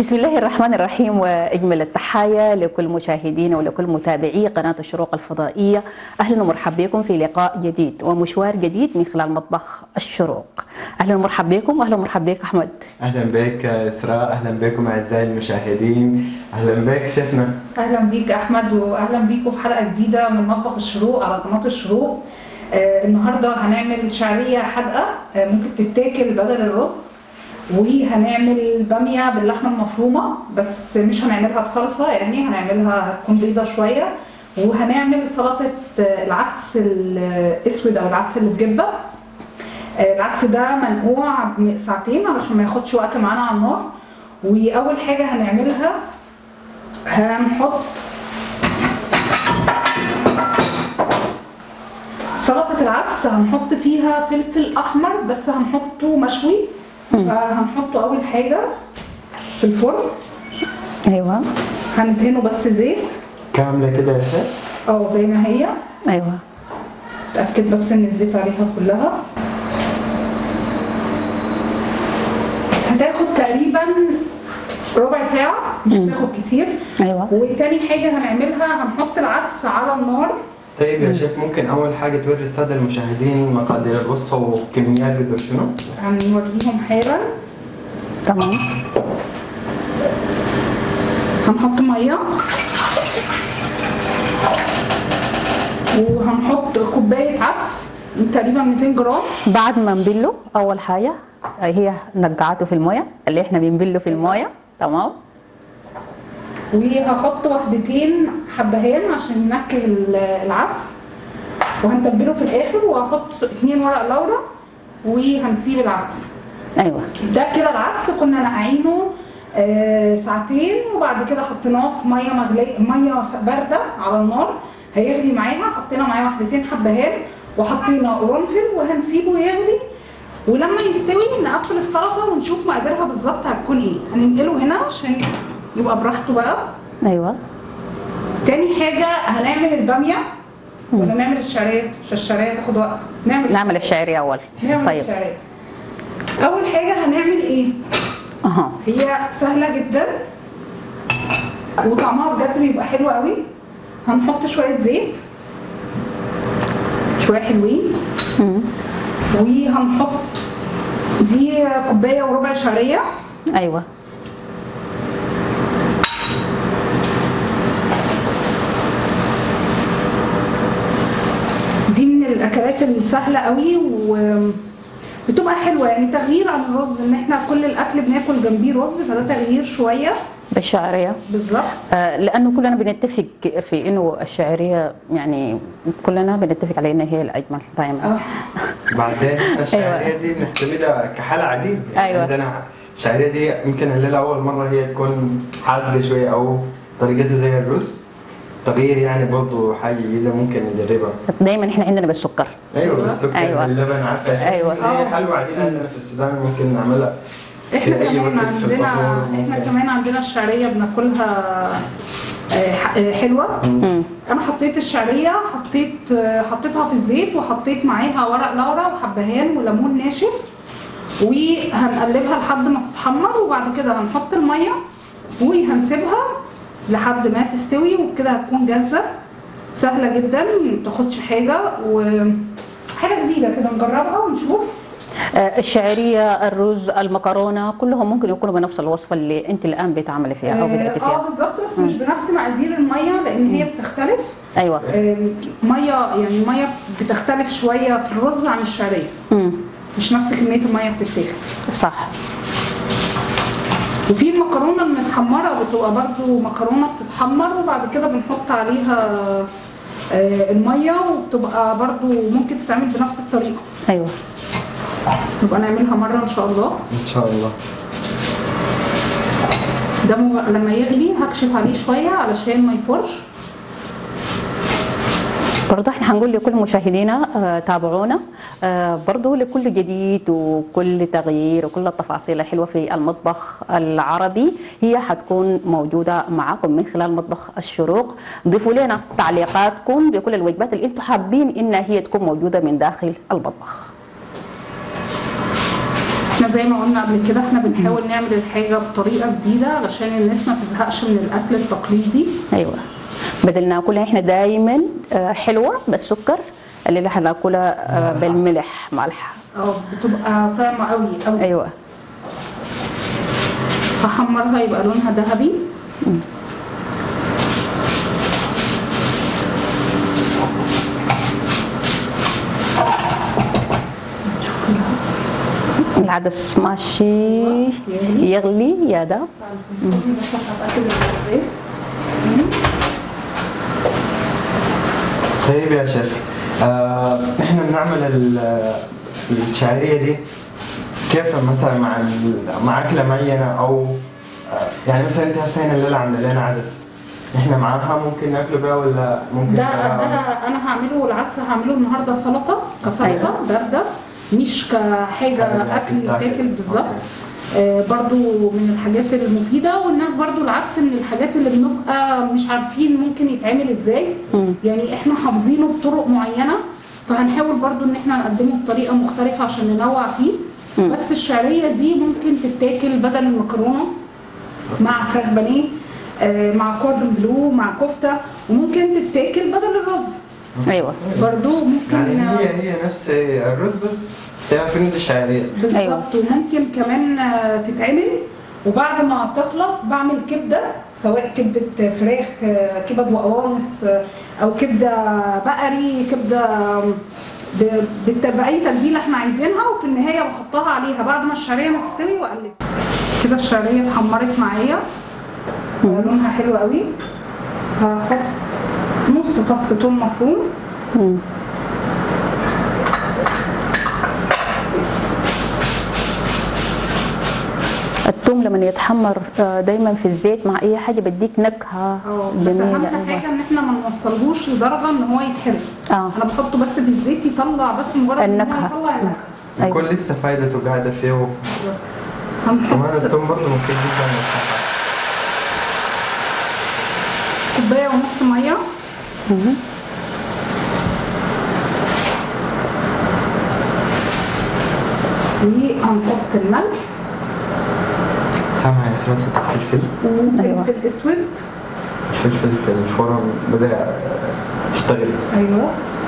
بسم الله الرحمن الرحيم واجمل التحايا لكل مشاهدينا ولكل متابعي قناه الشروق الفضائيه اهلا ومرحبا بكم في لقاء جديد ومشوار جديد من خلال مطبخ الشروق اهلا ومرحبا بكم واهلا ومرحبا بك احمد اهلا بك اسراء اهلا بكم اعزائي المشاهدين اهلا بك شيفنا اهلا بيك احمد واهلا بيكم في حلقه جديده من مطبخ الشروق على قناه الشروق آه النهارده هنعمل شعريه حادقه آه ممكن تتاكل بدل الرز وهنعمل باميه باللحمه المفرومه بس مش هنعملها بصلصه يعني هنعملها هتكون بيضه شويه وهنعمل سلطه آه، العدس الاسود او العدس اللي بجبه آه، العدس ده منقوع ساعتين علشان ما ياخدش وقت معانا على النار واول حاجه هنعملها هنحط سلطة العدس هنحط فيها فلفل أحمر بس هنحطه مشوي فهنحطه أول حاجة في الفرن ايوه هندهنه بس زيت كامله كده يا شيف اه زي ما هي ايوه اتأكد بس إن الزيت عليها كلها هتاخد تقريبا ربع ساعة مش هتاخد كتير ايوه وتاني حاجة هنعملها هنحط العدس على النار طيب يا شيف ممكن اول حاجه توري الساده المشاهدين مقادير الوصفه وكميات قدر شنو؟ هنوريهم حالا تمام هنحط ميه وهنحط كوبايه عدس تقريبا 200 جرام بعد ما نبله اول حاجه هي نقعته في المويه اللي احنا بنبله في المويه تمام وهحط واحدتين حبهان عشان ينكه ال- العدس وهنتبله في الاخر وهحط اتنين ورق لورا وهنسيب العدس ايوه ده كده العدس كنا نقعينه آه، ساعتين وبعد كده حطيناه في ميه مغليه ميه بارده على النار هيغلي معاها حطينا معاه واحدتين حبهان وحطينا قرنفل وهنسيبه يغلي ولما يستوي نقفل السلطه ونشوف مقاديرها بالظبط هتكون ايه هننقله هنا عشان يبقى براحته بقى ايوه تاني حاجه هنعمل الباميه ولا نعمل الشعريه عشان الشعريه تاخد وقت نعمل نعمل الشعريه اول نعمل طيب الشعريه اول حاجه هنعمل ايه اها هي سهله جدا وطعمها بجد بيبقى حلو قوي هنحط شويه زيت شويه حلوين مم. وهنحط دي كوبايه وربع شعريه ايوه دي من الاكلات السهله قوي وبتبقى حلوه يعني تغيير عن الرز ان احنا كل الاكل بناكل جنبيه رز فده تغيير شويه بالشعريه بالظبط آه، لانه كلنا بنتفق في انه الشعريه يعني كلنا بنتفق على انها هي الاجمل دائما اه بعدين الشعريه دي بنعتمدها كحالة عديد يعني أيوة. عندنا الشعريه دي يمكن الليله اول مره هي تكون حادة شويه او طريقتها زي الرز تغيير يعني برضه حاجه جديده ممكن نجربها دائما احنا عندنا بالسكر ايوه بالسكر أيوة. باللبن عارفه يا شيف؟ أيوة. هي حلوه عديده عندنا في السودان ممكن نعملها احنا في اي كمان وقت في عندنا الفطور احنا ممكن. كمان عندنا الشعريه بناكلها آه، ح- آه، حلوه مم. انا حطيت الشعريه حطيت آه، حطيتها في الزيت وحطيت معاها ورق لورا وحبهان وليمون ناشف وهنقلبها لحد ما تتحمر وبعد كده هنحط الميه وهنسيبها لحد ما تستوي وبكده هتكون جاهزه سهله جدا ما تاخدش حاجه وحاجه جديده كده نجربها ونشوف آه، الشعريه الرز المكرونه كلهم ممكن يكونوا بنفس الوصفه اللي انت الان بتعملي فيها او بداتي اه فيها بالظبط بس مش بنفس مقادير الميه لان هي بتختلف ايوه آم، ميه يعني الميه بتختلف شويه في الرز عن الشعريه مم. مش نفس كميه الميه بتتاخد صح وفي المكرونه المتحمره بتبقى برضو مكرونه بتتحمر وبعد كده بنحط عليها آه، الميه وبتبقى برضو ممكن تتعمل بنفس الطريقه ايوه نبقى نعملها مره ان شاء الله ان شاء الله ده مو- لما يغلي هكشف عليه شويه علشان ما يفرش برضه احنا هنقول لكل مشاهدينا آه، تابعونا آه، برضه لكل جديد وكل تغيير وكل التفاصيل الحلوه في المطبخ العربي هي حتكون موجوده معاكم من خلال مطبخ الشروق ضيفوا لنا تعليقاتكم بكل الوجبات اللي انتم حابين انها هي تكون موجوده من داخل المطبخ احنا زي ما قلنا قبل كده احنا بنحاول نعمل الحاجه بطريقه جديده علشان الناس ما تزهقش من الاكل التقليدي ايوه بدل ناكلها احنا دايما آه، حلوه بالسكر اللي احنا ناكلها آه، بالملح ملح اه بتبقى طعمه قوي قوي ايوه هحمرها يبقى لونها ذهبي العدس ماشي يغلي. يغلي يا ده بس هتاكد الرغيف طيب يا شيخ آه، احنا بنعمل ال- الشعريه دي كيف مثلا مع ال- مع اكله معينه او آه، يعني مثلا انت هسه هنا الليله عامله لنا عدس احنا معاها ممكن ناكله بها ولا ممكن ده ناكلها- ده انا هعمله والعدس هعمله النهارده سلطه كسلطه أيوة. بارده مش كحاجه حاجة اكل تتاكل. يتاكل بالظبط أوكي. آه برضو من الحاجات المفيده والناس برضو العدس من الحاجات اللي بنبقى مش عارفين ممكن يتعمل ازاي مم. يعني احنا حافظينه بطرق معينه فهنحاول برضو ان احنا نقدمه بطريقه مختلفه عشان ننوع فيه مم. بس الشعريه دي ممكن تتاكل بدل المكرونه مع فراخ بانيه آه، مع كوردون بلو مع كفته وممكن تتاكل بدل الرز ايوه برضو ممكن يعني هي هي نفس الرز بس تعرف ان دي شعريه بالظبط أيوة. وممكن كمان آه، تتعمل وبعد ما تخلص بعمل كبده سواء كبده فراخ آه، كبد وقوانص آه، او كبده بقري كبده ب- بت- باي تتبيله احنا عايزينها وفي النهايه بحطها عليها بعد ما الشعريه ما تستوي واقلبها كده الشعريه اتحمرت معايا لونها حلو قوي هحط نص فص ثوم مفروم مم. الثوم لما يتحمر آه، دايما في الزيت مع اي حاجه بديك نكهه اه بس جميله اهم أيوة. حاجه ان احنا ما نوصلهوش لدرجه ان هو يتحرق اه انا بحطه بس بالزيت يطلع بس مجرد ان هو النكهة. يطلع النكهه أيوة. يكون لسه فايدته قاعده فيه كمان هنحط التوم برضه مفيد جدا للصحه كوبايه ونص ميه مم. وهنحط الملح سامع يا اسراء صوت الفلفل أيوة. وفلفل اسود الفلفل في الفرن بدا يشتغل ايوه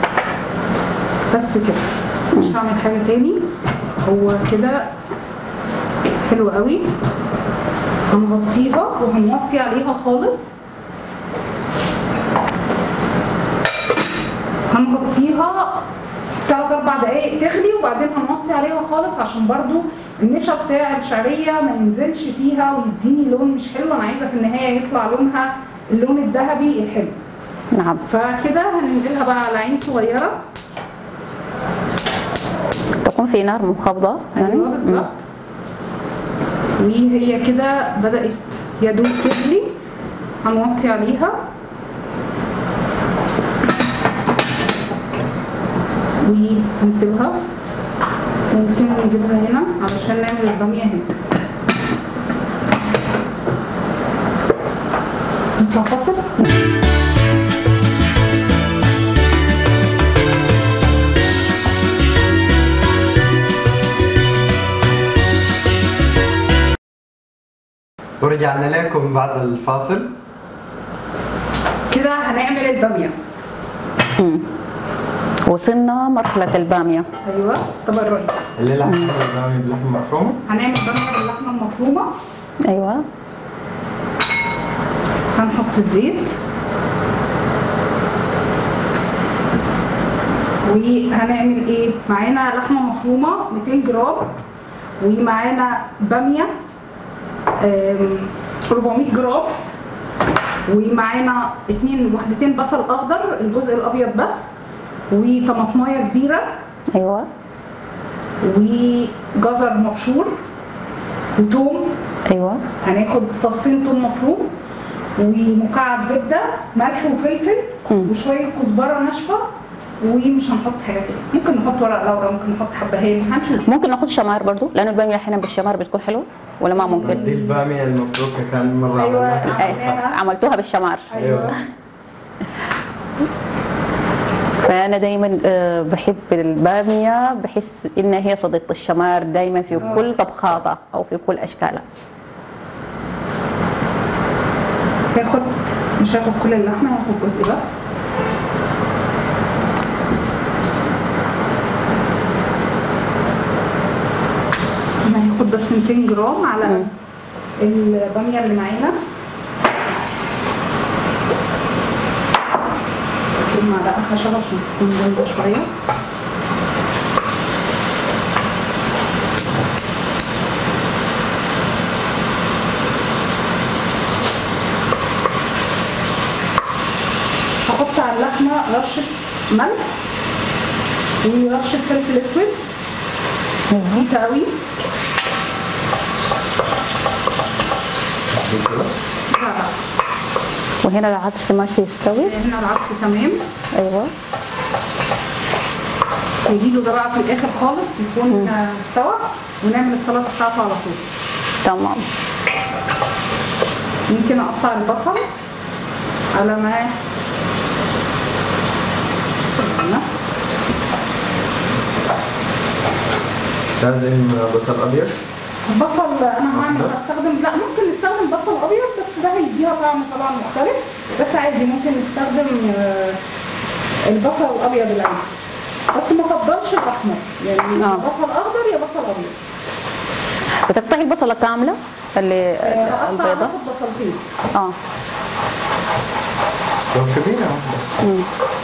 بس كده مش هعمل حاجه تاني هو كده حلو قوي هنغطيها وهنغطي عليها خالص هنغطيها تلات اربع دقايق تغلي وبعدين هنغطي عليها خالص عشان برضو النشا بتاع الشعريه ما ينزلش فيها ويديني لون مش حلو انا عايزه في النهايه يطلع لونها اللون الذهبي الحلو نعم فكده هننقلها بقى على عين صغيره تكون في نار منخفضه يعني ايوه بالظبط وهي كده بدات يا دوب تغلي هنوطي عليها وهنسيبها ممكن نجيبها هنا علشان نعمل الباميه هنا نطلع فاصل ورجعنا لكم بعد الفاصل كده هنعمل الباميه مم. وصلنا مرحله الباميه ايوه طب الرئيس الليله هنعمل باميه باللحمه المفرومه هنعمل باميه باللحمه المفرومه ايوه هنحط الزيت وهنعمل ايه معانا لحمه مفرومه 200 جرام ومعانا باميه آم، 400 جرام ومعانا اتنين وحدتين بصل اخضر الجزء الابيض بس وطماطمايه كبيره ايوه وجزر مبشور وتوم ايوه هناخد فصين توم مفروم ومكعب زبده ملح وفلفل مم. وشويه كزبره ناشفه ومش هنحط حاجه تاني ممكن نحط ورق لورا ممكن نحط حبهان هنشوف ممكن ناخد شمار برضو لانه الباميه احيانا بالشمار بتكون حلوه ولا ما ممكن دي الباميه المفروكه كان مره أيوة. عملناها في أي- عملناها. عملتوها بالشمار ايوه فانا دايما آه، بحب الباميه بحس انها هي صديقه الشمار دايما في كل طبخاتها او في كل اشكالها هاخد مش هاخد كل اللحمه هاخد جزء بس انا هاخد بس 200 جرام على قد الباميه اللي معانا هاخد معلقه خشب عشان تكون جامده شويه هحط على اللحمه رشه ملح ورشه فلفل اسود بسيطه قوي لا لا وهنا العدس ماشي يستوي هنا العدس تمام ايوه نجيبه ده بقى في الاخر خالص يكون آه، استوى ونعمل السلطه بتاعته على طول تمام ممكن اقطع البصل على ما استنى. لازم بصل ابيض البصل انا هعمل استخدم لا ممكن نستخدم بصل ابيض بس ده هيديها طعم طبعا مختلف بس عادي ممكن نستخدم آه، البصل الابيض العادي بس ما افضلش الاحمر يعني آه. بصل اخضر يا بصل ابيض بتقطعي البصله كامله اللي آه، اقطع البيضه هاخد بصلتين اه لو كبيرة واحدة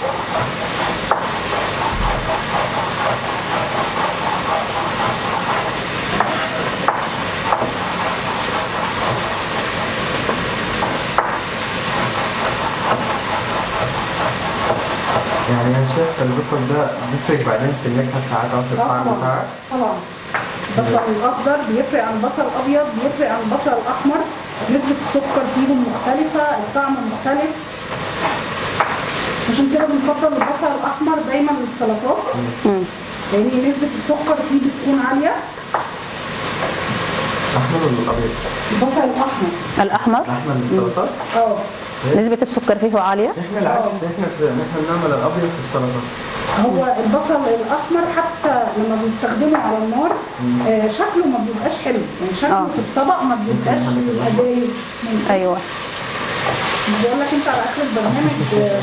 يعني انا شايف البصل ده بيفرق بعدين في النكهة ساعات او في الطعم طبعا بتاعك طبعا البصل الاخضر بيفرق عن البصل الابيض بيفرق عن البصل الاحمر نسبه السكر فيهم مختلفه الطعم مختلف عشان كده بنفضل البصل الاحمر دايما للسلطات مم. لان نسبه السكر فيه بتكون عاليه احمر ولا ابيض؟ البصل الاحمر الاحمر احمر للسلطات اه نسبه السكر فيه عاليه احنا العكس احنا نحن بنعمل الابيض في السلطات هو البصل الاحمر حتى لما بنستخدمه على النار آه شكله ما بيبقاش حلو يعني شكله آه. في الطبق ما بيبقاش اداي ايوه بقول لك انت على اخر البرنامج آه،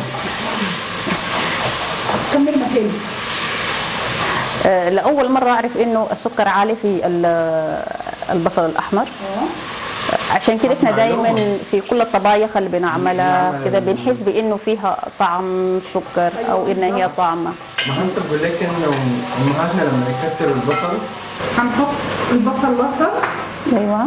كمل مكاني آه، لاول مره اعرف انه السكر عالي في ال- البصل الاحمر اه عشان كده احنا معلومة. دايما في كل الطبايخ اللي بنعملها بنعمل كده ال- بنحس بانه فيها طعم سكر او ان هي طعمه ما حسب بقول لك انه امهاتنا لما يكتروا البصل هنحط البصل الاخضر ايوه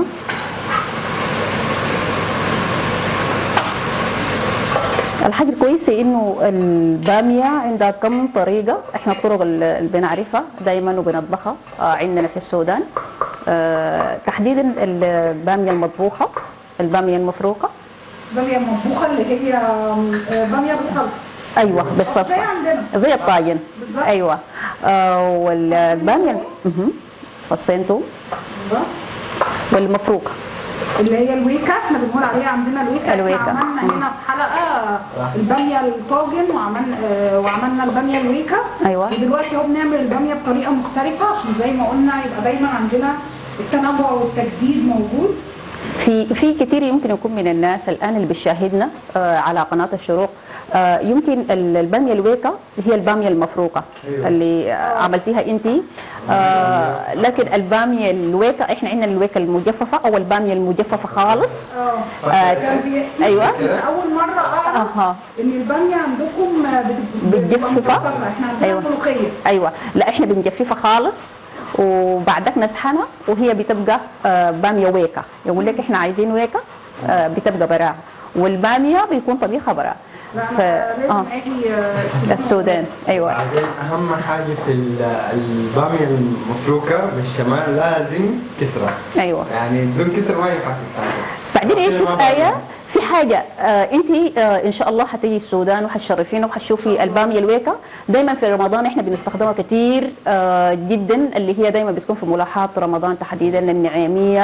الحاجة الكويسة انه البامية عندها كم طريقة احنا الطرق اللي اللي بنعرفها دايما وبنطبخها آه، عندنا في السودان آه، تحديدا البامية المطبوخة البامية المفروقة باميه مطبوخه اللي هي آه، باميه بالصلصه ايوه بالصلصة زي عندنا زي الطاجن بالظبط. ايوه آه والبامية مهم. فصين توم أيوة. والمفروقة اللي هي الويكا احنا بنقول عليها عندنا الويكا الويكا. احنا عملنا هنا في حلقه الباميه الطاجن وعملنا آه، وعملنا الباميه الويكا أيوة. ودلوقتي اهو بنعمل الباميه بطريقه مختلفه عشان زي ما قلنا يبقى دايما عندنا التنوع والتجديد موجود في في كثير يمكن يكون من الناس الان اللي بيشاهدنا آه، على قناه الشروق آه، يمكن ال- الباميه الويكا هي الباميه المفروقه أيوة. اللي آه، عملتيها انت لكن الباميه الويكا احنا عندنا الويكا المجففه او الباميه المجففه خالص اه آه، كان بيحكي أيوة. إن اول مره اعرف اها ان الباميه عندكم بت- بتجففها؟ بتبقى مجففة. احنا عندنا أيوة. ملوخيه ايوه لا احنا بنجففها خالص وبعدك نسحنها وهي بتبقى آه، باميه ويكا يقول لك احنا عايزين ويكا آه، بتبقى براها والباميه بيكون طبيخها براها لا ف... انا لازم آه. اجي آه، السودان ايوه بعدين اهم حاجه في ال- الباميه المفروكه بالشمال لازم كسره ايوه يعني بدون كسر ما ينفع تتاكل بعدين ايش كده ما في ايه بعمل. في حاجه آه انت آه ان شاء الله حتيجي السودان وحتشرفينا وحتشوفي الباميه الويكا دايما في رمضان احنا بنستخدمها كثير آه جدا اللي هي دايما بتكون في ملاحات رمضان تحديدا النعيميه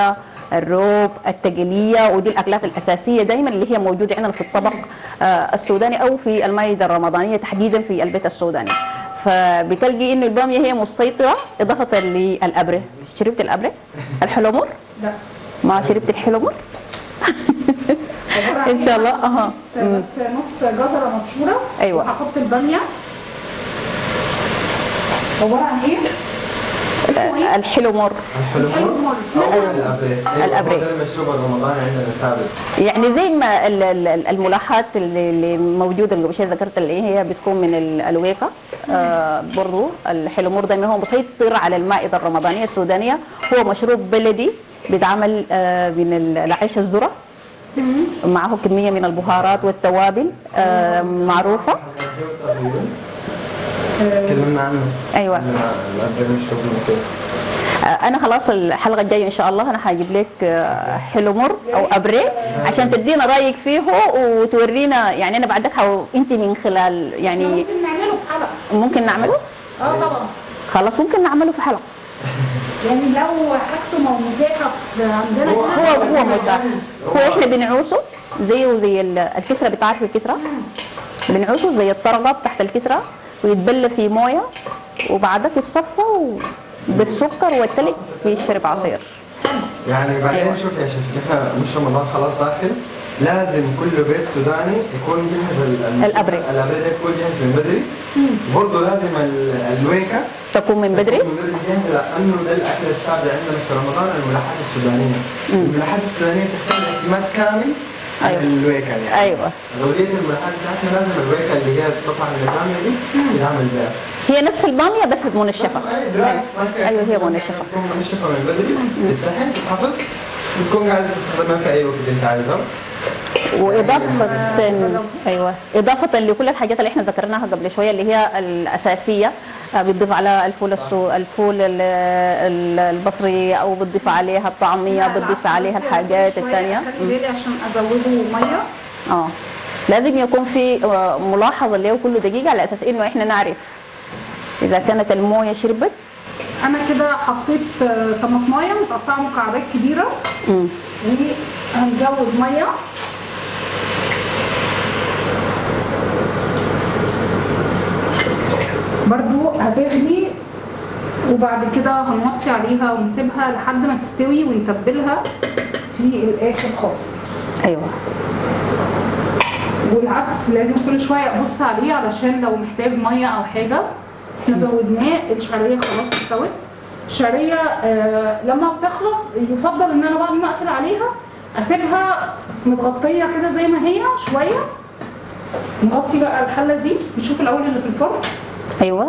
الروب التقليه ودي الاكلات الاساسيه دائما اللي هي موجوده عندنا في الطبق آه، السوداني او في المائده الرمضانيه تحديدا في البيت السوداني فبتلقي انه الباميه هي مسيطره اضافه للابره شربت الابره الحلمر لا ما شربت الحلمر عبارة عن إن شاء الله، إيه؟ أها. هحط بس نص جزره مبشوره أيوة. وهحط الباميه عباره عن ايه؟ اسمه ايه؟ الحلمر الحلمون الحلمون. او الابريق أيوة، الأبريق. هو ده المشروب الرمضاني عندنا ثابت يعني زي ما ال- ال- الملاحات اللي اللي موجوده اللي قبل شوي ذكرت اللي هي بتكون من ال- الويكا آه برضو الحلمور دائما هو مسيطر على المائده الرمضانيه السودانيه هو مشروب بلدي بيتعمل آه من ال- العيش الذره معه كميه من البهارات والتوابل آه معروفه تكلمنا عنه أيوة. الابريق مشروب كده آه، انا خلاص الحلقه الجايه ان شاء الله انا هجيب لك آه، حلمر او ابريق عشان تدينا رايك فيه وتورينا يعني انا بعدك حو... انت من خلال يعني ممكن نعمله في حلقه ممكن نعمله اه طبعا خلاص ممكن نعمله في حلقه يعني لو حاجته مو- متاحه في عندنا هو- هنا هو هو متاح هو احنا بنعوسه زيه زي ال- الكسره بتعرف الكسره بنعوسه زي الطرقه تحت الكسره ويتبلى في مويه وبعدك يتصفى و- بالسكر والتلج يشرب عصير يعني بعدين أيوة. شوف يا شيخ نحن مش رمضان خلاص داخل لازم كل بيت سوداني يكون جاهز ال- ال- الأبريق. الابريق ده يكون جاهز من بدري برضه لازم ال- الويكا تكون من بدري تكون من بدري جاهزه لانه ده الاكل الثابت عندنا في رمضان الملاحات السودانيه الملاحات السودانيه تحتاج اعتماد كامل على أيوة. الويكا يعني ايوه اغلبيه الملاحات بتاعتنا لازم الويكا اللي هي القطعه النظاميه دي يتعمل بها هي نفس الباميه بس منشفه أي دراي، ما في- ايوه هي منشفه تكون منشفه من بدري تتسحن تتحفظ وتكون قاعده تستخدمها في اي وقت انت عايزه واضافه ايوه اضافه لكل الحاجات اللي احنا ذكرناها قبل شويه اللي هي الاساسيه آه، بتضيف على الفول السو الفول ال- ال- البصري او بتضيف عليها الطعميه بتضيف عليها الحاجات الثانيه خلي بالي عشان ازوده ميه اه لازم يكون في آه، ملاحظه اللي هو كل دقيقه على اساس انه احنا نعرف اذا كانت المويه شربت انا كده حطيت آه، طماطمايه متقطعه مكعبات كبيره مم. وهنزود ميه برضو هتغلي وبعد كده هنوطي عليها ونسيبها لحد ما تستوي ونتبلها في الاخر خالص ايوه والعدس لازم كل شويه ابص عليه علشان لو محتاج ميه او حاجه احنا زودناه الشعريه خلاص استوت الشعريه آه لما بتخلص يفضل ان انا بعد ما اقفل عليها اسيبها متغطيه كده زي ما هي شويه نغطي بقى الحله دي نشوف الاول اللي في الفرن ايوه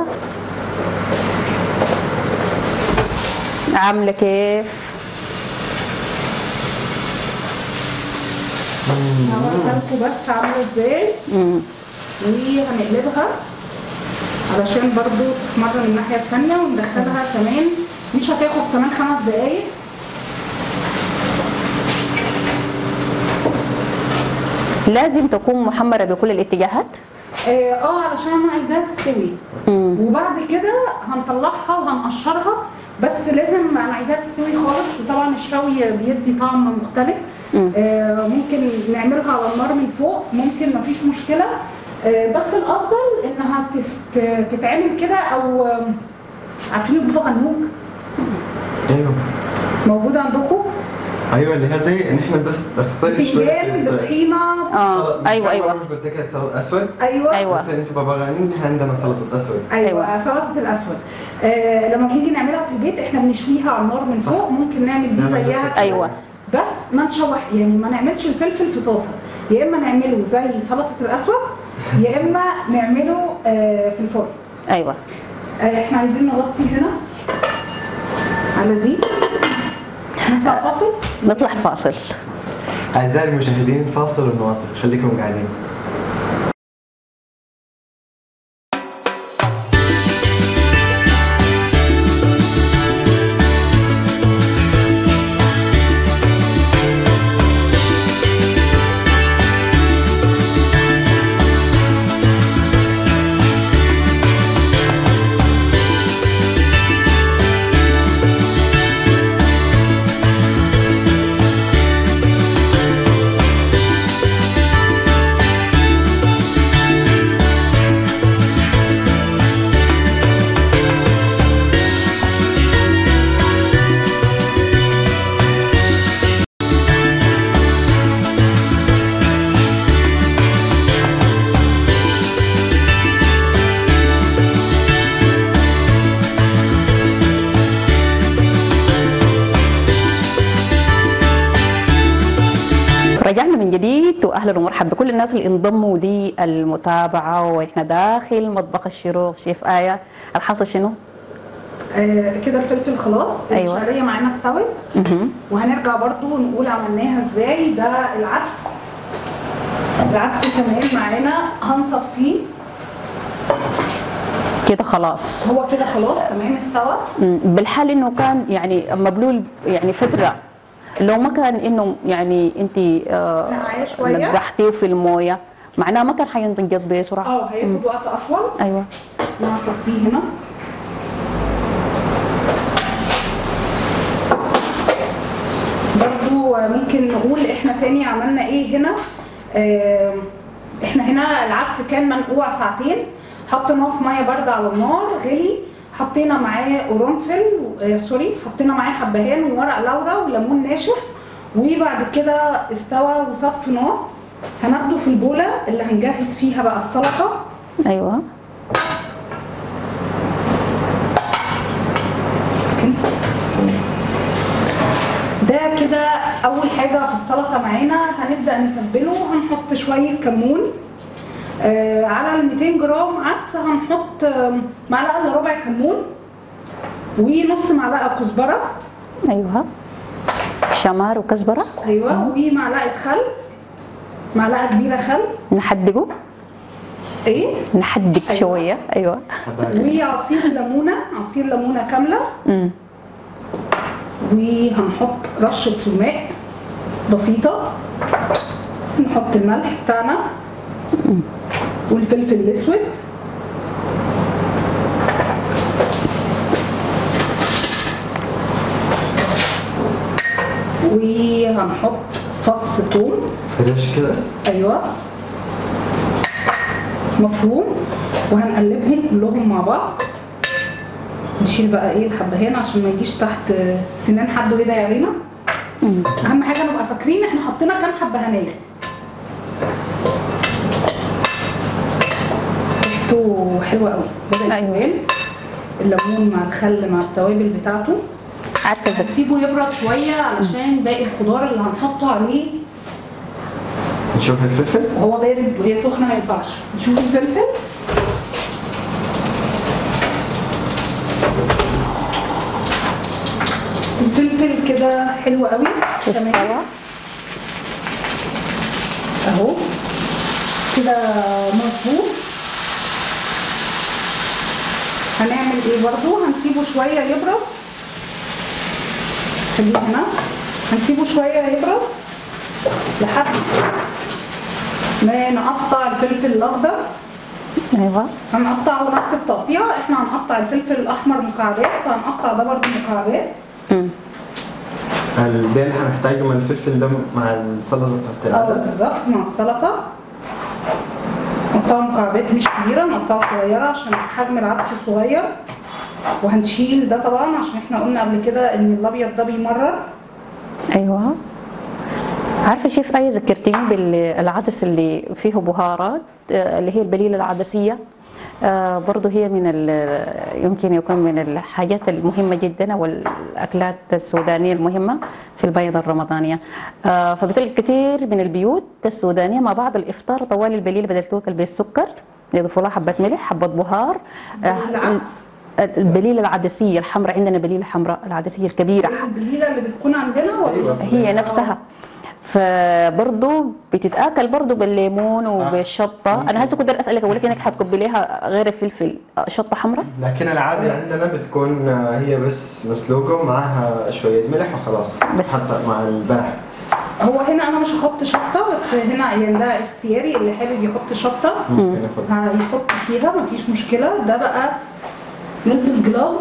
عامله كيف هوريها لكم بس عامله ازاي مم. وهنقلبها علشان برضو تتمرن من الناحيه الثانيه وندخلها كمان مش هتاخد كمان خمس دقايق لازم تكون محمره بكل الاتجاهات اه آه، علشان انا عايزاها تستوي مم. وبعد كده هنطلعها وهنقشرها بس لازم انا عايزاها تستوي خالص وطبعا الشوي بيدي طعم مختلف مم. آه ممكن نعملها على النار من فوق ممكن مفيش مشكله آه بس الافضل انها تست... تتعمل كده او آم، عارفين البيضه غنوج ايوه موجوده عندكم ايوه اللي هي زي نحن بس نختار بتنجان بطحينه اه ايوه ايوه مش قلت لك سلطه اسود ايوه أيوة. بس انتوا ببغانين نحن عندنا سلطه اسود ايوه, أيوة. سلطه الاسود آه لما بنيجي نعملها في البيت احنا بنشويها على النار من فوق ممكن نعمل دي نعمل زيها نفس كده. أيوة. بس ما نشوح يعني ما نعملش الفلفل في طاسه يا اما نعمله زي سلطه الاسود يا اما نعمله آه في الفرن ايوه آه احنا عايزين نغطي هنا على دي نطلع فاصل نطلع فاصل اعزائي المشاهدين فاصل ونواصل خليكم قاعدين من جديد واهلا ومرحبا بكل الناس اللي انضموا للمتابعه واحنا داخل مطبخ الشروق شيف ايه الحصل شنو؟ آه كده الفلفل خلاص أيوة. الشعريه معانا استوت مهم. وهنرجع برضو نقول عملناها ازاي ده العدس العدس كمان معانا هنصفيه كده خلاص هو كده خلاص تمام استوى مم. بالحال انه كان يعني مبلول يعني فتره لو ما كان انه يعني انت آه نقعيه شوية. نقحتيه في المويه معناه ما كان حينضج بسرعه اه هياخد وقت اطول ايوه نصفيه هنا برضو ممكن نقول احنا تاني عملنا ايه هنا آه، احنا هنا العدس كان منقوع ساعتين حطيناه في ميه بارده على النار غلي حطينا معاه قرنفل آه سوري حطينا معاه حبهان وورق لورا وليمون ناشف وبعد كده استوى وصفيناه هناخده في البوله اللي هنجهز فيها بقى السلطه ايوه ده كده اول حاجه في السلطه معانا هنبدا نتبله هنحط شويه كمون آه على ال 200 جرام عدس هنحط آم، معلقه الا ربع كمون ونص معلقه كزبره ايوه شمار وكزبره ايوه ومعلقه خل معلقه كبيره خل نحدقه ايه نحدق أيوة. شويه ايوه وعصير ليمونه عصير ليمونه كامله امم وهنحط رشه سماق بسيطه نحط الملح بتاعنا والفلفل الاسود وهنحط فص ثوم فريش كده ايوه مفروم وهنقلبهم كلهم مع بعض نشيل بقى ايه الحبهان عشان ما يجيش تحت سنان حد ويدعي علينا اهم حاجه نبقى فاكرين احنا حطينا كام حبهانيه ريحته حلوه قوي بدا أيوة. يتوال الليمون مع الخل مع التوابل بتاعته عارفه إذا هنسيبه يبرد شويه علشان باقي الخضار اللي هنحطه عليه نشوف الفلفل وهو بارد وهي سخنه ما ينفعش نشوف الفلفل الفلفل كده حلو قوي استوى اهو كده مظبوط هنعمل ايه برضو هنسيبه شويه يبرد خليه هنا هنسيبه شويه يبرد لحد ما نقطع الفلفل الاخضر ايوه هنقطعه نفس التقطيع احنا هنقطع الفلفل الاحمر مكعبات فهنقطع ده برضو مكعبات امم ال- ده اللي هنحتاجه من الفلفل ده مع السلطه بتاعت اه العدس بالظبط مع السلطه نقطعه مكعبات مش كبيره نقطعه صغيره عشان حجم العدس صغير وهنشيل ده طبعا عشان احنا قلنا قبل كده ان الابيض ده بيمرر ايوه عارفه شيف ايه ذكرتيني بالعدس اللي فيه بهارات آه، اللي هي البليله العدسيه آه، برضه هي من ال- يمكن يكون من الحاجات المهمه جدا والاكلات السودانيه المهمه في البيضه الرمضانيه آه، فبتلقى كثير من البيوت السودانيه مع بعض الافطار طوال البليله بدل توكل بالسكر يضيفوا لها حبه ملح حبه بهار آه، العدس البليله العدسيه الحمراء عندنا بليله حمراء العدسيه الكبيره البليله اللي بتكون عندنا ولا أيوة. هي نفسها فبرضه بتتاكل برضه بالليمون وبالشطه انا هسه كنت اسالك اقول لك انك حتكب ليها غير الفلفل شطه حمراء لكن العادي عندنا بتكون آه، هي بس مسلوقه ومعاها شويه ملح وخلاص بس. حتى مع البلح هو هنا انا مش هحط شطه بس هنا يعني ده اختياري اللي حابب يحط شطه ممكن ناخد هيحط فيها مفيش مشكله ده بقى نلبس جلافز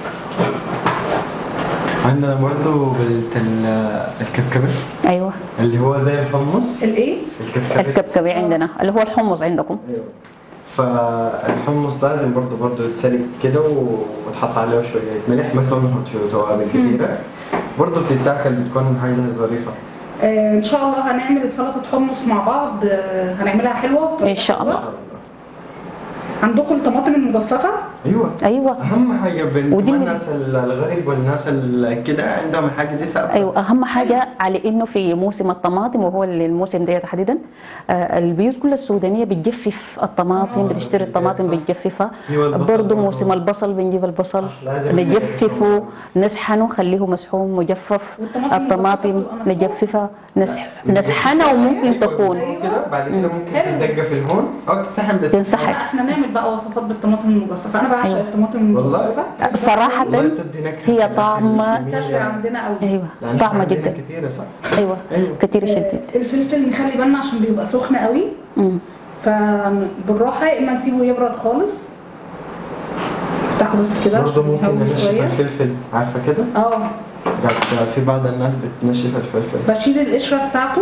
عندنا برضه بال- ال- الكبكبه ايوه اللي هو زي الحمص الايه الكبكبه الكبكبي عندنا اللي هو الحمص عندكم ايوه فالحمص لازم برضه برضه يتسلق كده وتحط عليه شويه ملح بس ما بنحط فيه توابل كثيره برضه بتتاكل بتكون حاجه ظريفه آه ان شاء الله هنعمل سلطه حمص مع بعض آه هنعملها حلوه بطريقة إن شاء الله. حلوة. عندكم الطماطم المجففه ايوه ايوه اهم حاجه بين ودي كمان من- الناس الغريب والناس اللي كده عندهم الحاجه دي ثابته ايوه اهم حاجه على انه في موسم الطماطم وهو اللي الموسم ده تحديدا آه، البيوت كلها السودانيه بتجفف الطماطم آه، بتشتري الطماطم صح. بتجففها أيوة، البصل برضه برضه. موسم البصل بنجيب البصل صح، لازم نجففه نسحنه خليه مسحوم مجفف والطماطم الطماطم المجففة بتبقى نجففها نسح نسحنها وممكن تكون أيوة، كده بعد كده ممكن حلو. تدقى في الهون او تسحب بس تنسحب. لا، احنا نعمل بقى وصفات بالطماطم المجففه انا بعشق أيوة. الطماطم والله؟ المجففه صراحه والله بتدي نكهه هي كده طعم في منتشره الشمية. عندنا قوي ايوه لأن طعمه عندنا جدا كتيره صح ايوه ايوه كتير شديد آه، الفلفل نخلي بالنا عشان بيبقى سخن قوي مم. فبالراحه يا اما نسيبه يبرد خالص افتحه بس كده برضه عشان ممكن يهون ننشف شويه الفلفل عارفه كده؟ اه قاعد في بعض الناس بتنشف الفلفل بشيل القشره بتاعته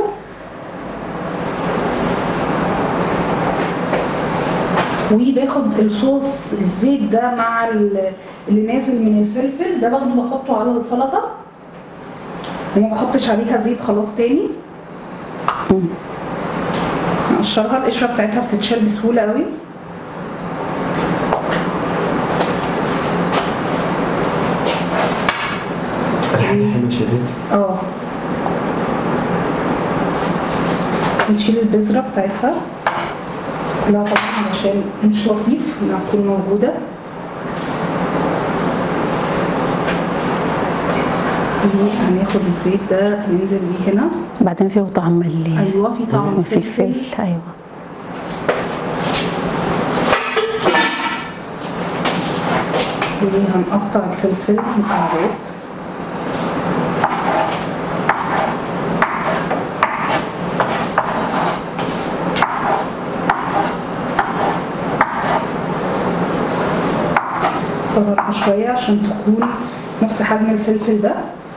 وباخد الصوص الزيت ده مع ال- اللي نازل من الفلفل ده باخده بحطه على السلطه وما بحطش عليها زيت خلاص تاني نقشرها القشره بتاعتها بتتشال بسهوله قوي الحاجة حلوة شديد اه نشيل البذرة بتاعتها لا طبعا علشان مش لطيف انها تكون موجودة هناخد الزيت ده ننزل بيه هنا بعدين فيه طعم اللي ايوه في طعم الفلفل الفلفل ايوه وهنقطع الفلفل مكعبات صغرها شوية عشان تكون نفس حجم الفلفل ده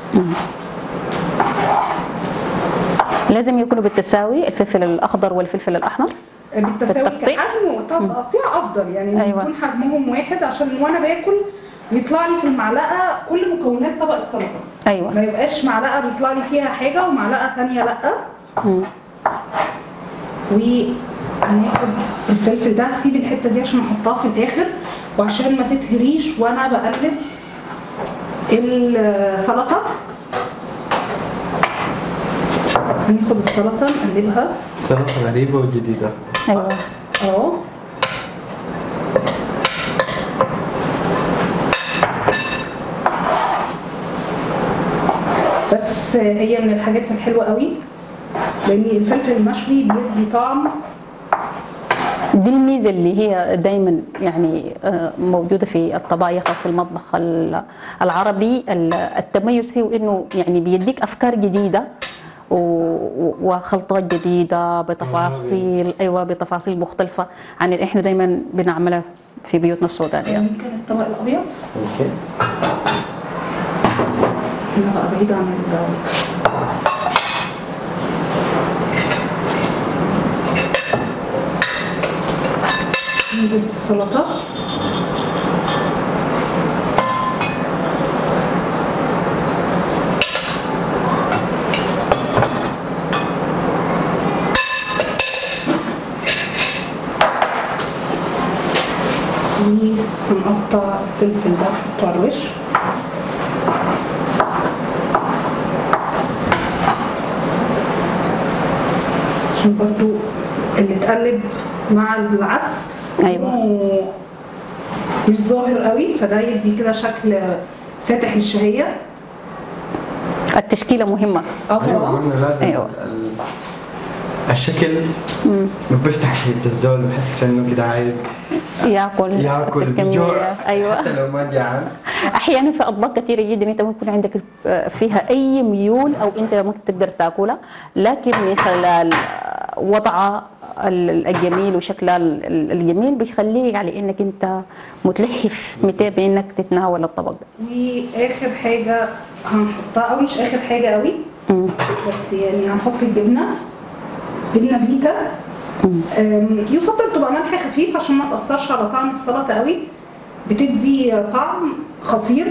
لازم يكونوا بالتساوي الفلفل الاخضر والفلفل الاحمر بالتساوي بالتقطيع؟ كحجم وتقطيع افضل يعني أيوة. أيوة. يكون حجمهم واحد عشان وانا باكل يطلع لي في المعلقه كل مكونات طبق السلطه ايوه ما يبقاش معلقه بيطلع لي فيها حاجه ومعلقه تانية لا مم. وهناخد الفلفل ده هسيب الحته دي عشان احطها في الاخر وعشان ما تتهريش وانا بقلب السلطه هناخد السلطه نقلبها سلطة غريبة وجديدة ايوه اه بس هي من الحاجات الحلوه قوي لان الفلفل المشوي بيدي طعم دي الميزه اللي هي دايما يعني آه، موجوده في الطبايخ او في المطبخ ال- العربي ال- التميز فيه انه يعني بيديك افكار جديده و- وخلطات جديده بتفاصيل ايوه بتفاصيل مختلفه عن اللي احنا دايما بنعملها في بيوتنا السودانيه ممكن الطبق الابيض اوكي انا بقى بعيد عن ال ننزل بالسلطه وهنقطع الفلفل ده نحطه على الوش عشان برضو اللي اتقلب مع العدس أيوة. لونه مش ظاهر قوي فده يدي كده شكل فاتح للشهية التشكيله مهمه اه ايوه طبعا قلنا لازم أيوة. ال- الشكل بيفتح شيء الزول بحس انه كده عايز ياكل ياكل الكمية. بجوع ايوه حتى لو ما جعان احيانا في اطباق كثيره جدا انت ممكن عندك فيها اي ميول او انت ممكن تقدر تاكلها لكن من خلال وضعها الجميل وشكلها الجميل بيخليك على انك انت متلهف متابع انك تتناول الطبق ده واخر حاجة هنحطها او مش اخر حاجة قوي مم. بس يعني هنحط الجبنة جبنة فيتا أم، يفضل تبقى ملح خفيف عشان ما تأثرش على طعم السلطة قوي بتدي طعم خطير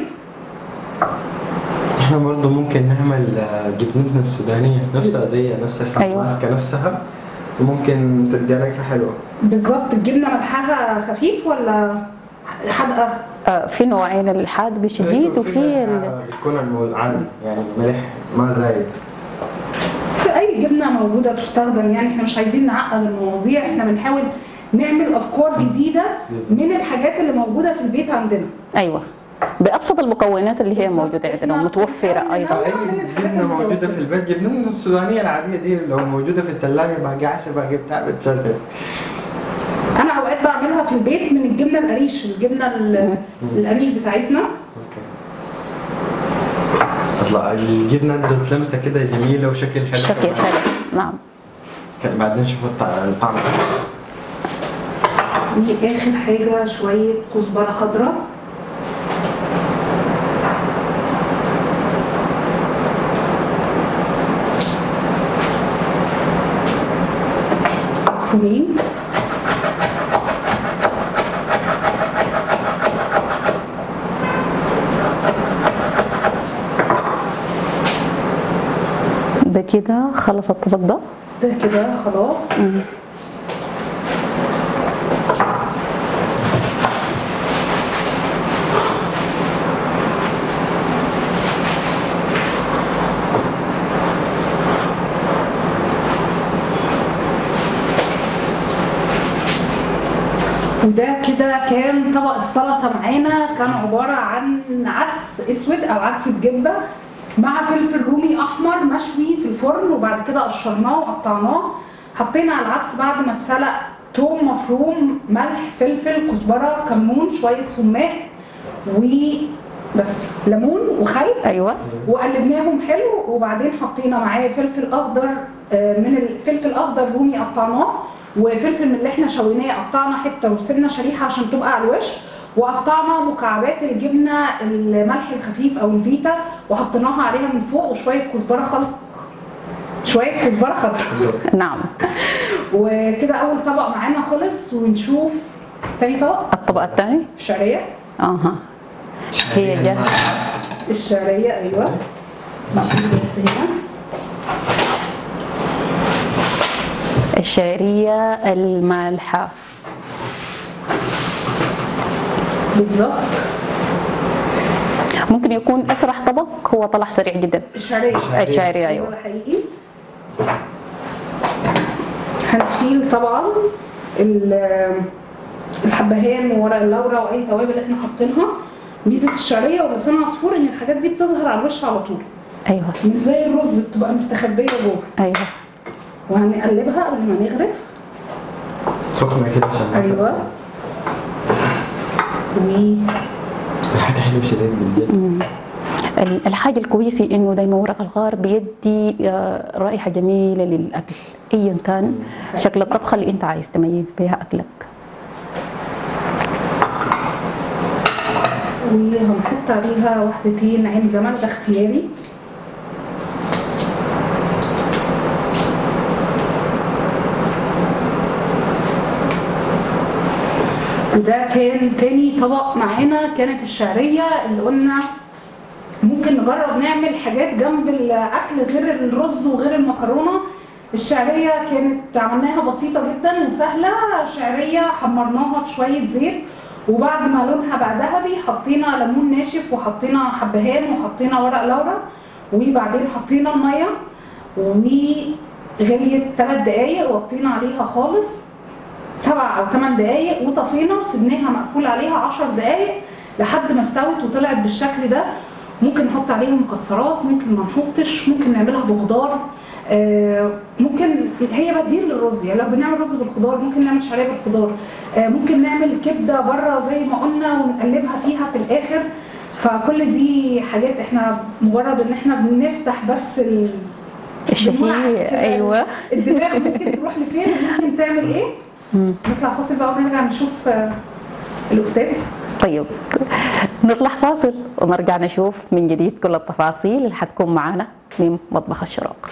احنا برضه ممكن نعمل آه، جبنتنا السودانية نفسها زي نفس الحاجة أيوة. ماسكة نفسها وممكن تدي نكهة حلوة بالظبط الجبنة ملحها خفيف ولا حدقه آه، في نوعين الحادق الشديد وفي ال- بيكون المو- عادي يعني ملح ما زايد اي جبنه موجوده تستخدم يعني احنا مش عايزين نعقد المواضيع احنا بنحاول نعمل افكار جديده من الحاجات اللي موجوده في البيت عندنا ايوه بابسط المكونات اللي هي بالظبط. موجوده عندنا إحنا ومتوفره بنحاول ايضا ننوع. فاي من الحاجات جبنه موجوده المتوفرة. في البيت جبنه السودانيه العاديه دي لو موجوده في الثلاجه باقي عشاء باقي بتاع بتشغل انا اوقات بعملها في البيت من الجبنه القريش الجبنه ال- القريش بتاعتنا اوكي الله الجبنه انت بتلمسها كده جميله وشكل حلو شكل كمان. حلو نعم كان بعدين شوف الطع- الطعم دي اخر حاجه شويه كزبره خضراء مفهومين ده كده خلص الطبق ده ده كده خلاص وده كده كان طبق السلطه معانا كان عباره عن عدس اسود او عدس بجبه مع فلفل رومي احمر مشوي في الفرن وبعد كده قشرناه وقطعناه حطينا على العدس بعد ما اتسلق توم مفروم ملح فلفل كزبره كمون شويه سماق وبس ليمون وخل ايوه وقلبناهم حلو وبعدين حطينا معاه فلفل اخضر آه، من الفلفل اخضر رومي قطعناه وفلفل من اللي احنا شويناه قطعنا حته وسبنا شريحه عشان تبقى على الوش وقطعنا مكعبات الجبنه الملح الخفيف او الفيتا وحطيناها عليها من فوق وشويه كزبره خلط شويه كزبره خضراء نعم وكده اول طبق معانا خلص ونشوف تاني طبق الطبق الثاني الشعريه اها هي جاهزه الشعريه ايوه نشيل بس هنا الشعريه المالحه بالظبط ممكن يكون اسرع طبق هو طلع سريع جدا الشعريه الشعريه ايوه ده حقيقي هنشيل طبعا ال- الحبهان وورق اللورا واي توابل احنا حاطينها ميزه الشعريه ولسان عصفور ان الحاجات دي بتظهر على الوش على طول ايوه مش زي الرز بتبقى مستخبيه جوه ايوه وهنقلبها قبل ما نغرف سخنه كده عشان ما ايوه تحصل. و ريحتها حلوه شديد بجد ال- الحاجة الكويسة إنه دايما ورق الغار بيدي آه، رائحة جميلة للأكل أيا كان شكل الطبخة اللي أنت عايز تميز بها أكلك وهنحط عليها واحدتين عين جمل ده اختياري وده كان تاني طبق معانا كانت الشعرية اللي قلنا ممكن نجرب نعمل حاجات جنب الاكل غير الرز وغير المكرونه الشعريه كانت عملناها بسيطه جدا وسهله شعريه حمرناها في شويه زيت وبعد ما لونها بقى ذهبي حطينا ليمون ناشف وحطينا حبهان وحطينا ورق لورا وبعدين حطينا الميه وغليت 3 دقايق وطينا عليها خالص سبع او ثمان دقايق وطفينا وسبناها مقفول عليها 10 دقايق لحد ما استوت وطلعت بالشكل ده ممكن نحط عليها مكسرات ممكن ما نحطش ممكن نعملها بخضار آه، ممكن هي بديل للرز يعني لو بنعمل رز بالخضار ممكن نعمل شعريه بالخضار آه، ممكن نعمل كبده بره زي ما قلنا ونقلبها فيها في الاخر فكل دي حاجات احنا مجرد ان احنا بنفتح بس ال... الشهية بنوعي كده أيوة الدماغ ممكن تروح لفين وممكن تعمل ايه نطلع فاصل بقى ونرجع نشوف آه، الاستاذ طيب نطلع فاصل ونرجع نشوف من جديد كل التفاصيل اللي حتكون معانا من مطبخ الشراق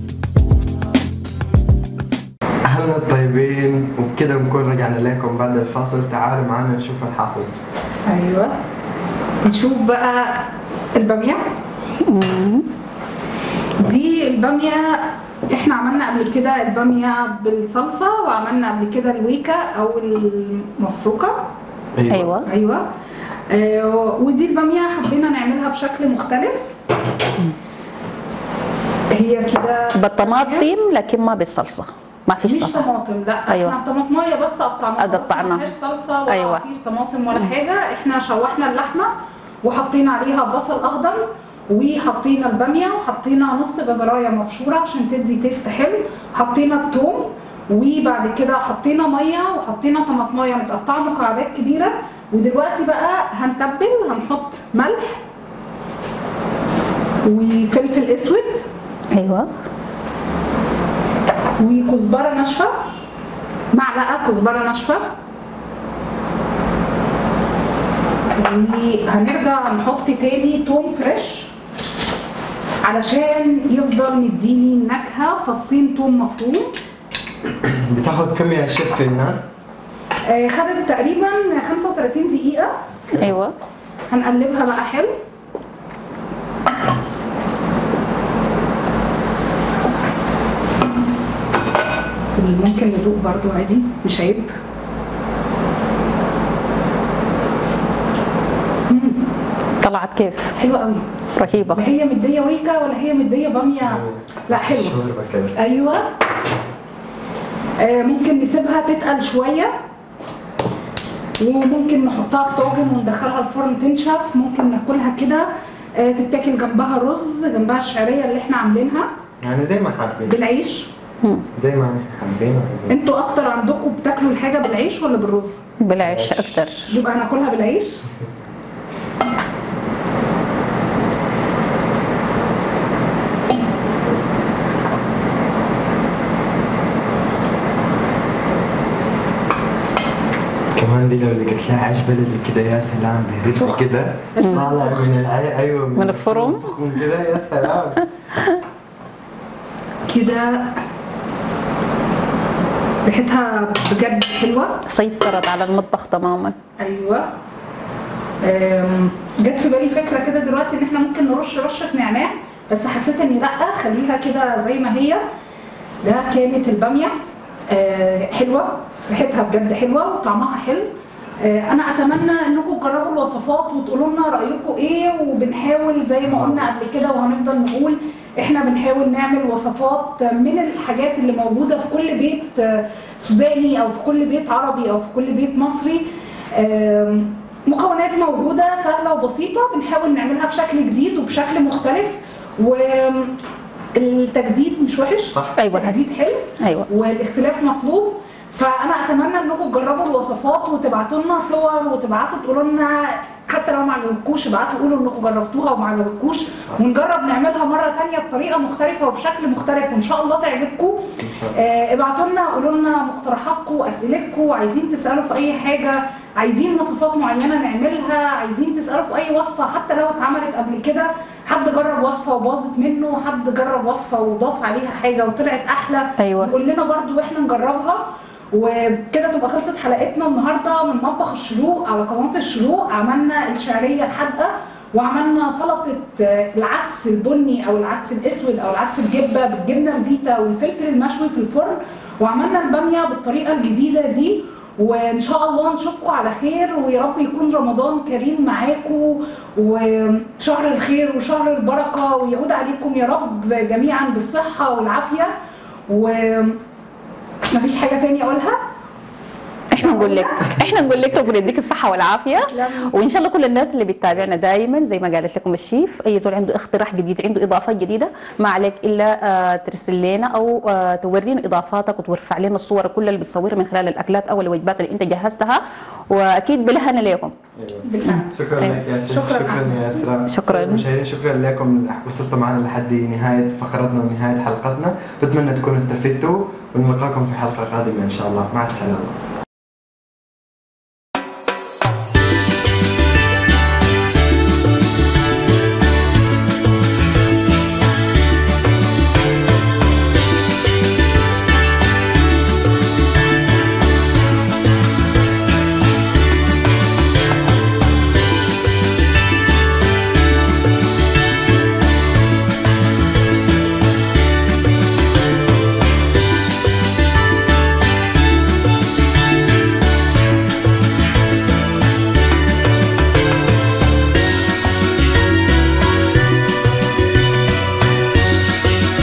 اهلا الطيبين وبكده بنكون رجعنا لكم بعد الفاصل الفاصل تعالوا معنا نشوف الحاصل ايوه نشوف بقى الباميه دي الباميه احنا عملنا قبل كده الباميه بالصلصه وعملنا قبل كده الويكا او المفروكه ايوه ايوه آه ودي الباميه حبينا نعملها بشكل مختلف هي كده بالطماطم لكن ما بالصلصه ما فيش مش صلصه طماطم لا أيوة. احنا طماطمايه بس قطعناها بس قطعناها. ما فيهاش صلصه ولا أيوة. عصير طماطم ولا حاجه احنا شوحنا اللحمه وحطينا عليها بصل اخضر وحطينا الباميه وحطينا نص جزرايه مبشوره عشان تدي تيست حلو حطينا الثوم وبعد كده حطينا ميه وحطينا طماطمايه متقطعه مكعبات كبيره ودلوقتي بقى هنتبل هنحط ملح وفلفل اسود ايوه وكزبره ناشفه معلقه كزبره ناشفه وهنرجع نحط تاني توم فريش علشان يفضل مديني النكهه فصين توم مفروم بتاخد كم يا شيف في النار؟ آه، خدت تقريبا 35 دقيقه ايوه هنقلبها بقى حلو وممكن ندوق برضو عادي مش عيب طلعت كيف حلوه قوي رهيبه لا هي مديه ويكا ولا هي مديه باميه لا حلوه شوربه كده ايوه آه ممكن نسيبها تتقل شويه وممكن نحطها في طاجن وندخلها الفرن تنشف ممكن ناكلها كده آه تتاكل جنبها رز جنبها الشعريه اللي احنا عاملينها يعني زي ما حابين بالعيش مم. زي ما حابين انتوا اكتر عندكم بتاكلوا الحاجه بالعيش ولا بالرز بالعيش اكثر يبقى هناكلها بالعيش كمان دي لو لقيت لها عيش بلدي كده يا سلام بيرد سخن. كده طالع من العي ايوه من الفرن. سخن كده يا سلام كده ريحتها بجد حلوه سيطرت على المطبخ تماما ايوه أم، جت في بالي فكره كده دلوقتي ان احنا ممكن نرش رشه نعناع بس حسيت اني لا خليها كده زي ما هي ده كانت الباميه آه، حلوه ريحتها بجد حلوه وطعمها حلو آه، انا اتمنى انكم تجربوا الوصفات وتقولوا لنا رايكم ايه وبنحاول زي ما قلنا قبل كده وهنفضل نقول احنا بنحاول نعمل وصفات من الحاجات اللي موجوده في كل بيت آه، سوداني او في كل بيت عربي او في كل بيت مصري آم، مكونات موجوده سهله وبسيطه بنحاول نعملها بشكل جديد وبشكل مختلف والتجديد مش وحش صح. أيوة. التجديد حلو ايوه والاختلاف مطلوب فانا اتمنى انكم تجربوا الوصفات وتبعتوا لنا صور وتبعتوا تقولوا لنا حتى لو ما عجبكوش ابعتوا قولوا انكم جربتوها وما عجبكوش ونجرب نعملها مره تانية بطريقه مختلفه وبشكل مختلف وان شاء الله تعجبكم إن شاء الله. آه، ابعتوا لنا قولوا لنا مقترحاتكم اسئلتكم عايزين تسالوا في اي حاجه عايزين وصفات معينه نعملها عايزين تسالوا في اي وصفه حتى لو اتعملت قبل كده حد جرب وصفه وباظت منه حد جرب وصفه وضاف عليها حاجه وطلعت احلى أيوة. يقول لنا برضو واحنا نجربها وكده تبقى خلصت حلقتنا النهارده من مطبخ الشروق على قناه الشروق عملنا الشعريه الحادقه وعملنا سلطه آه، العدس البني او العدس الاسود او العدس الجبه بالجبنه الفيتا والفلفل المشوي في الفرن وعملنا الباميه بالطريقه الجديده دي وان شاء الله نشوفكم على خير ويا رب يكون رمضان كريم معاكم وشهر الخير وشهر البركه ويعود عليكم يا رب جميعا بالصحه والعافيه ومفيش حاجه تانية اقولها احنا نقول لك احنا نقول لك ربنا يديك الصحه والعافيه تسلمي. وان شاء الله كل الناس اللي بتتابعنا دائما زي ما قالت لكم الشيف اي زول عنده اقتراح جديد عنده اضافات جديده ما عليك الا آه، ترسل لنا او آه، تورينا اضافاتك وترفع لنا الصور كلها اللي بتصورها من خلال الاكلات او الوجبات اللي انت جهزتها واكيد بالهنا لكم أيوة. بالهنا شكرا أيوة. لك يا شيخ شكراً شكرا, أحمد. يا اسراء شكراً. مشاهدينا شكرا لكم وصلتوا معنا لحد نهايه فقرتنا ونهايه حلقتنا بتمنى تكونوا استفدتوا ونلقاكم في حلقه قادمه ان شاء الله مع السلامه